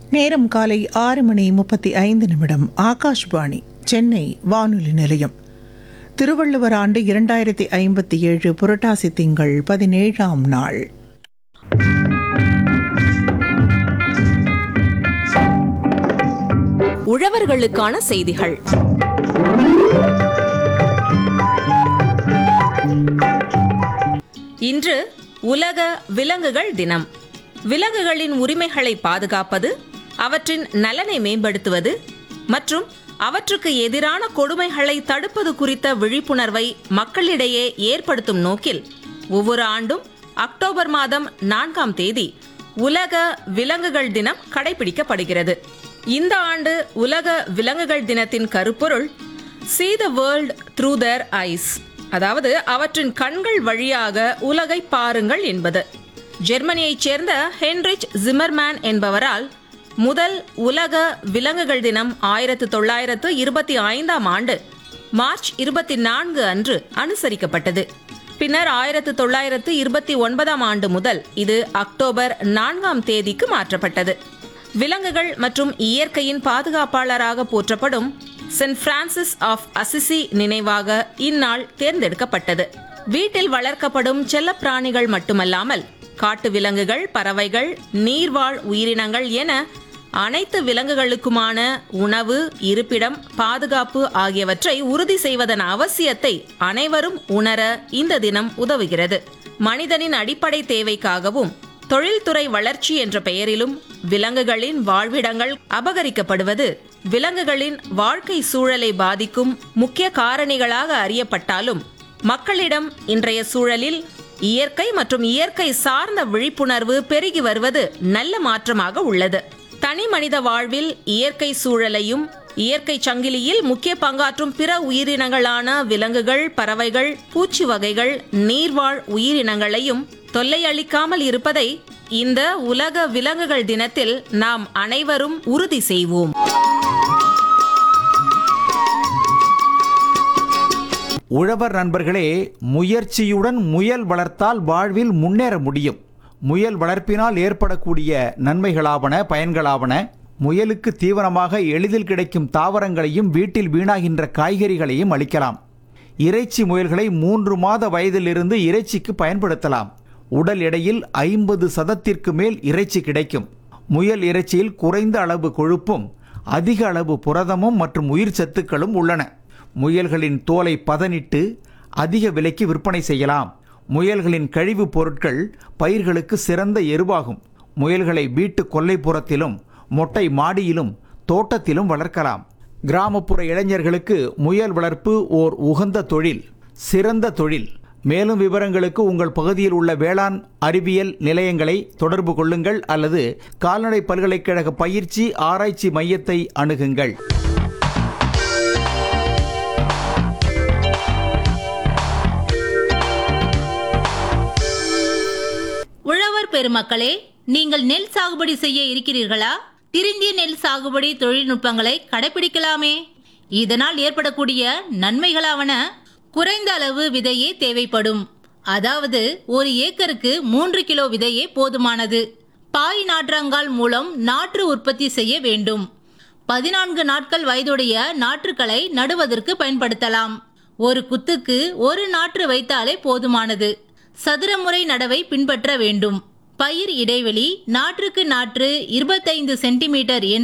நேரம் காலை ஆறு மணி முப்பத்தி ஐந்து நிமிடம் ஆகாஷ்வாணி சென்னை வானொலி நிலையம் திருவள்ளுவர் ஆண்டு இரண்டாயிரத்தி ஐம்பத்தி ஏழு புரட்டாசி திங்கள் பதினேழாம் நாள் உழவர்களுக்கான செய்திகள் இன்று உலக விலங்குகள் தினம் விலங்குகளின் உரிமைகளை பாதுகாப்பது அவற்றின் நலனை மேம்படுத்துவது மற்றும் அவற்றுக்கு எதிரான கொடுமைகளை தடுப்பது குறித்த விழிப்புணர்வை மக்களிடையே ஏற்படுத்தும் நோக்கில் ஒவ்வொரு ஆண்டும் அக்டோபர் மாதம் நான்காம் தேதி உலக விலங்குகள் தினம் கடைபிடிக்கப்படுகிறது இந்த ஆண்டு உலக விலங்குகள் தினத்தின் கருப்பொருள் see the world through their eyes அதாவது அவற்றின் கண்கள் வழியாக உலகை பாருங்கள் என்பது ஜெர்மனியைச் சேர்ந்த ஹென்ரிச் ஜிமர்மேன் என்பவரால் முதல் உலக விலங்குகள் தினம் ஆயிரத்து தொள்ளாயிரத்து இருபத்தி ஐந்தாம் ஆண்டு மார்ச் இருபத்தி நான்கு அன்று அனுசரிக்கப்பட்டது பின்னர் ஆயிரத்து தொள்ளாயிரத்து இருபத்தி ஒன்பதாம் ஆண்டு முதல் இது அக்டோபர் நான்காம் தேதிக்கு மாற்றப்பட்டது விலங்குகள் மற்றும் இயற்கையின் பாதுகாப்பாளராக போற்றப்படும் சென்ட் பிரான்சிஸ் ஆஃப் அசிசி நினைவாக இந்நாள் தேர்ந்தெடுக்கப்பட்டது வீட்டில் வளர்க்கப்படும் செல்லப்பிராணிகள் மட்டுமல்லாமல் காட்டு விலங்குகள் பறவைகள் நீர்வாழ் உயிரினங்கள் என அனைத்து விலங்குகளுக்குமான உணவு இருப்பிடம் பாதுகாப்பு ஆகியவற்றை உறுதி செய்வதன் அவசியத்தை அனைவரும் உணர இந்த தினம் உதவுகிறது மனிதனின் அடிப்படை தேவைக்காகவும் தொழில்துறை வளர்ச்சி என்ற பெயரிலும் விலங்குகளின் வாழ்விடங்கள் அபகரிக்கப்படுவது விலங்குகளின் வாழ்க்கை சூழலை பாதிக்கும் முக்கிய காரணிகளாக அறியப்பட்டாலும் மக்களிடம் இன்றைய சூழலில் இயற்கை மற்றும் இயற்கை சார்ந்த விழிப்புணர்வு பெருகி வருவது நல்ல மாற்றமாக உள்ளது தனி மனித வாழ்வில் இயற்கை சூழலையும் இயற்கை சங்கிலியில் முக்கிய பங்காற்றும் பிற உயிரினங்களான விலங்குகள் பறவைகள் பூச்சி வகைகள் நீர்வாழ் உயிரினங்களையும் தொல்லை அளிக்காமல் இருப்பதை இந்த உலக விலங்குகள் தினத்தில் நாம் அனைவரும் உறுதி செய்வோம் உழவர் நண்பர்களே முயற்சியுடன் முயல் வளர்த்தால் வாழ்வில் முன்னேற முடியும் முயல் வளர்ப்பினால் ஏற்படக்கூடிய நன்மைகளாவன பயன்களாவன முயலுக்கு தீவனமாக எளிதில் கிடைக்கும் தாவரங்களையும் வீட்டில் வீணாகின்ற காய்கறிகளையும் அளிக்கலாம் இறைச்சி முயல்களை மூன்று மாத வயதிலிருந்து இறைச்சிக்கு பயன்படுத்தலாம் உடல் எடையில் ஐம்பது சதத்திற்கு மேல் இறைச்சி கிடைக்கும் முயல் இறைச்சியில் குறைந்த அளவு கொழுப்பும் அதிக அளவு புரதமும் மற்றும் உயிர் சத்துக்களும் உள்ளன முயல்களின் தோலை பதனிட்டு அதிக விலைக்கு விற்பனை செய்யலாம் முயல்களின் கழிவுப் பொருட்கள் பயிர்களுக்கு சிறந்த எருவாகும் முயல்களை வீட்டு கொல்லைப்புறத்திலும் மொட்டை மாடியிலும் தோட்டத்திலும் வளர்க்கலாம் கிராமப்புற இளைஞர்களுக்கு முயல் வளர்ப்பு ஓர் உகந்த தொழில் சிறந்த தொழில் மேலும் விவரங்களுக்கு உங்கள் பகுதியில் உள்ள வேளாண் அறிவியல் நிலையங்களை தொடர்பு கொள்ளுங்கள் அல்லது கால்நடை பல்கலைக்கழக பயிற்சி ஆராய்ச்சி மையத்தை அணுகுங்கள் உழவர் பெருமக்களே நீங்கள் நெல் சாகுபடி செய்ய இருக்கிறீர்களா திருந்திய நெல் சாகுபடி தொழில்நுட்பங்களை கடைபிடிக்கலாமே இதனால் ஏற்படக்கூடிய நன்மைகளாவன குறைந்த அளவு விதையே தேவைப்படும் அதாவது ஒரு ஏக்கருக்கு மூன்று கிலோ விதையே போதுமானது பாய் நாற்றங்கால் மூலம் நாற்று உற்பத்தி செய்ய வேண்டும் பதினான்கு நாட்கள் வயதுடைய நாற்றுக்களை நடுவதற்கு பயன்படுத்தலாம் ஒரு குத்துக்கு ஒரு நாற்று வைத்தாலே போதுமானது சதுரமுறை நடவை பின்பற்ற வேண்டும் பயிர் இடைவெளி நாற்றுக்கு நாற்று இருபத்தைந்து சென்டிமீட்டர் என்ற